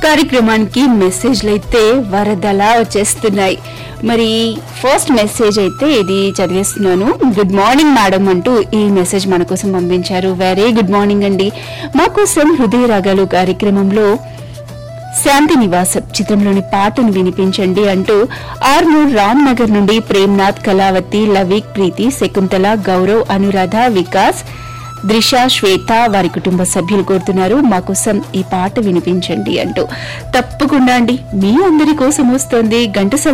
కార్యక్రమానికి మెసేజ్లు అయితే వరదలా వచ్చేస్తున్నాయి మరి ఫస్ట్ మెసేజ్ అయితే ఇది చదివేస్తున్నాను గుడ్ మార్నింగ్ మేడం అంటూ ఈ మెసేజ్ మన కోసం పంపించారు వెరీ గుడ్ మార్నింగ్ అండి మా కోసం హృదయ రాగాలు కార్యక్రమంలో శాంతి నివాసం చిత్రంలోని పాటను వినిపించండి అంటూ ఆర్మూర్ రామ్ నగర్ నుండి ప్రేమ్నాథ్ కళావతి లవిక్ ప్రీతి శకుంతల గౌరవ్ అనురాధ వికాస్ ద్రిష శ్వేత వారి కుటుంబ సభ్యులు కోరుతున్నారు మా కోసం ఈ పాట వినిపించండి అంటూ తప్పకుండా అండి మీ అందరి కోసం వస్తోంది గంటస